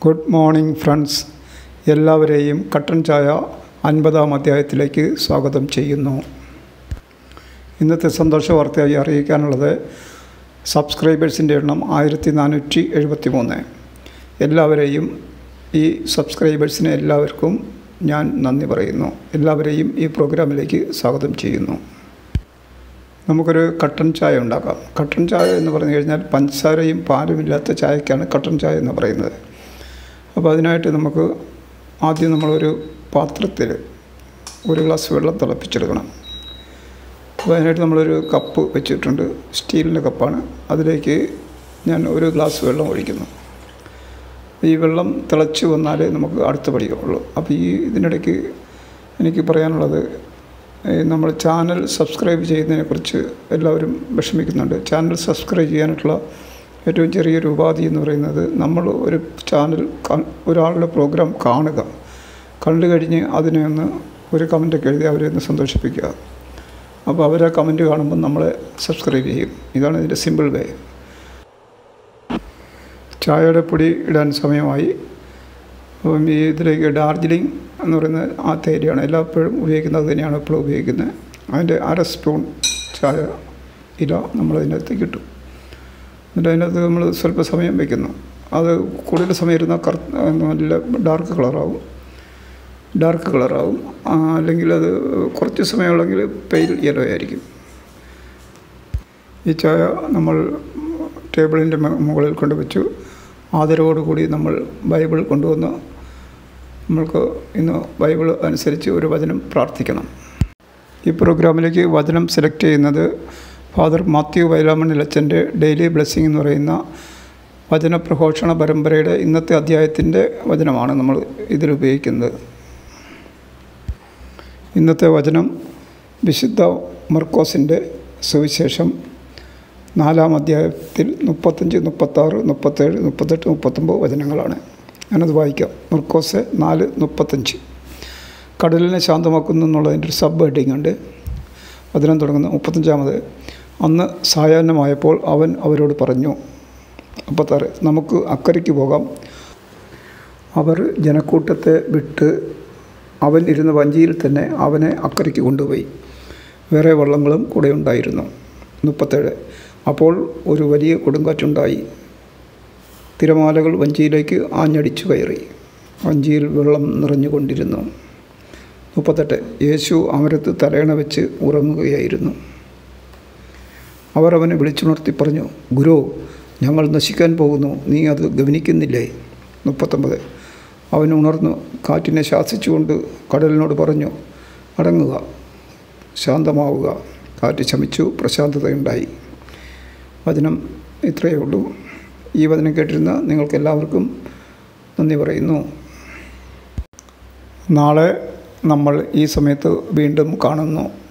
good morning friends എല്ലാവരെയും കട്ടൻ ചായ അൻപതാം അധ്യായത്തിലേക്ക് സ്വാഗതം ചെയ്യുന്നു ഇന്നത്തെ സന്തോഷ വാർത്തയായി അറിയിക്കാനുള്ളത് സബ്സ്ക്രൈബേഴ്സിൻ്റെ എണ്ണം ആയിരത്തി നാനൂറ്റി എഴുപത്തി മൂന്ന് എല്ലാവരെയും ഈ സബ്സ്ക്രൈബേഴ്സിനെ എല്ലാവർക്കും ഞാൻ നന്ദി പറയുന്നു എല്ലാവരെയും ഈ പ്രോഗ്രാമിലേക്ക് സ്വാഗതം ചെയ്യുന്നു നമുക്കൊരു കട്ടൻ ചായ ഉണ്ടാക്കാം കട്ടൻ ചായ എന്ന് പറഞ്ഞു കഴിഞ്ഞാൽ പഞ്ചസാരയും പാലും ഇല്ലാത്ത ചായക്കാണ് കട്ടൻ ചായ എന്ന് പറയുന്നത് അപ്പോൾ അതിനായിട്ട് നമുക്ക് ആദ്യം നമ്മളൊരു പാത്രത്തിൽ ഒരു ഗ്ലാസ് വെള്ളം തിളപ്പിച്ചെടുക്കണം അപ്പോൾ അതിനായിട്ട് നമ്മളൊരു കപ്പ് വെച്ചിട്ടുണ്ട് സ്റ്റീലിൻ്റെ കപ്പാണ് അതിലേക്ക് ഞാൻ ഒരു ഗ്ലാസ് വെള്ളം ഒഴിക്കുന്നു ഈ വെള്ളം തിളച്ച് വന്നാലേ നമുക്ക് അടുത്ത പടിയുള്ളൂ അപ്പോൾ ഈ ഇതിനിടയ്ക്ക് എനിക്ക് പറയാനുള്ളത് നമ്മൾ ചാനൽ സബ്സ്ക്രൈബ് ചെയ്യുന്നതിനെക്കുറിച്ച് എല്ലാവരും വിഷമിക്കുന്നുണ്ട് ചാനൽ സബ്സ്ക്രൈബ് ചെയ്യാനായിട്ടുള്ള ഏറ്റവും ചെറിയൊരു ഉപാധി എന്ന് പറയുന്നത് നമ്മൾ ഒരു ചാനൽ ഒരാളുടെ പ്രോഗ്രാം കാണുക കണ്ടു കഴിഞ്ഞ് അതിനെ ഒന്ന് ഒരു കമൻറ്റൊക്കെ എഴുതി അവരെ ഒന്ന് സന്തോഷിപ്പിക്കുക അപ്പോൾ അവരെ കമൻറ്റ് കാണുമ്പോൾ നമ്മളെ സബ്സ്ക്രൈബ് ചെയ്യും ഇതാണ് ഇതിൻ്റെ സിമ്പിൾ വേ ചായയുടെ പൊടി ഇടാൻ സമയമായി അപ്പം ഈ ഇതിലേക്ക് ഡാർജിലിംഗ് എന്ന് പറയുന്ന ആ തേയിലയാണ് എല്ലായ്പ്പോഴും ഉപയോഗിക്കുന്നത് തന്നെയാണ് എപ്പോഴും ഉപയോഗിക്കുന്നത് അതിൻ്റെ അര സ്പൂൺ ചായ ഇല നമ്മൾ അതിനകത്തേക്ക് ഇട്ടു എന്നിട്ട് അതിനകത്ത് നമ്മൾ സ്വല്പ സമയം വയ്ക്കുന്നു അത് കൂടുതൽ സമയം ഇരുന്നാൽ കറ നല്ല ഡാർക്ക് കളറാവും ഡാർക്ക് കളറാവും അല്ലെങ്കിൽ അത് കുറച്ച് സമയമുള്ളെങ്കിൽ പെയിൽ യെല്ലോ ആയിരിക്കും ഈ ചായ നമ്മൾ ടേബിളിൻ്റെ മുകളിൽ കൊണ്ടുവച്ചു ആദരവോടുകൂടി നമ്മൾ ബൈബിൾ കൊണ്ടുവന്ന് നമ്മൾക്ക് ഇന്ന് ബൈബിൾ അനുസരിച്ച് ഒരു വചനം പ്രാർത്ഥിക്കണം ഈ പ്രോഗ്രാമിലേക്ക് വചനം സെലക്ട് ചെയ്യുന്നത് ഫാദർ മാത്യു വൈലാമണ്ണിലച്ചൻ്റെ ഡെയിലി ബ്ലെസ്സിങ് എന്ന് പറയുന്ന വചനപ്രഘോഷണ പരമ്പരയുടെ ഇന്നത്തെ അധ്യായത്തിൻ്റെ വചനമാണ് നമ്മൾ ഇതിൽ ഉപയോഗിക്കുന്നത് ഇന്നത്തെ വചനം വിശുദ്ധ മർക്കോസിൻ്റെ സുവിശേഷം നാലാം അധ്യായത്തിൽ മുപ്പത്തഞ്ച് മുപ്പത്താറ് മുപ്പത്തേഴ് മുപ്പത്തെട്ട് മുപ്പത്തൊമ്പത് വചനങ്ങളാണ് ഞാനത് വായിക്കാം മർക്കോസ് നാല് മുപ്പത്തഞ്ച് കടലിനെ ശാന്തമാക്കുന്നു എന്നുള്ളതിൻ്റെ ഒരു സബ് ഹെഡിങ് ഉണ്ട് വചനം തുടങ്ങുന്നു മുപ്പത്തഞ്ചാമത് അന്ന് സായാഹ്നമായപ്പോൾ അവൻ അവരോട് പറഞ്ഞു മുപ്പത്താറ് നമുക്ക് അക്കരയ്ക്ക് പോകാം അവർ ജനക്കൂട്ടത്തെ വിട്ട് അവൻ ഇരുന്ന വഞ്ചിയിൽ തന്നെ അവനെ അക്കരയ്ക്ക് കൊണ്ടുപോയി വേറെ വള്ളങ്ങളും കൂടെ ഉണ്ടായിരുന്നു മുപ്പത്തേഴ് അപ്പോൾ ഒരു വലിയ കൊടുങ്കാറ്റുണ്ടായി തിരമാലകൾ വഞ്ചിയിലേക്ക് ആഞ്ഞടിച്ചു കയറി വഞ്ചിയിൽ വെള്ളം നിറഞ്ഞുകൊണ്ടിരുന്നു മുപ്പത്തെട്ട് യേശു അമരത്ത് തലയണ വെച്ച് ഉറങ്ങുകയായിരുന്നു അവർ അവനെ വിളിച്ചുണർത്തി പറഞ്ഞു ഗുരു ഞങ്ങൾ നശിക്കാൻ പോകുന്നു നീ അത് ഗവനിക്കുന്നില്ലേ മുപ്പത്തൊമ്പത് അവൻ ഉണർന്നു കാറ്റിനെ ശാസിച്ചുകൊണ്ട് കടലിനോട് പറഞ്ഞു അടങ്ങുക ശാന്തമാവുക കാറ്റ് ശമിച്ചു പ്രശാന്തതയുണ്ടായി വചനം ഇത്രയേ ഉള്ളൂ ഈ വചനം കേട്ടിരുന്ന നിങ്ങൾക്കെല്ലാവർക്കും നന്ദി പറയുന്നു നാളെ നമ്മൾ ഈ സമയത്ത് വീണ്ടും കാണുന്നു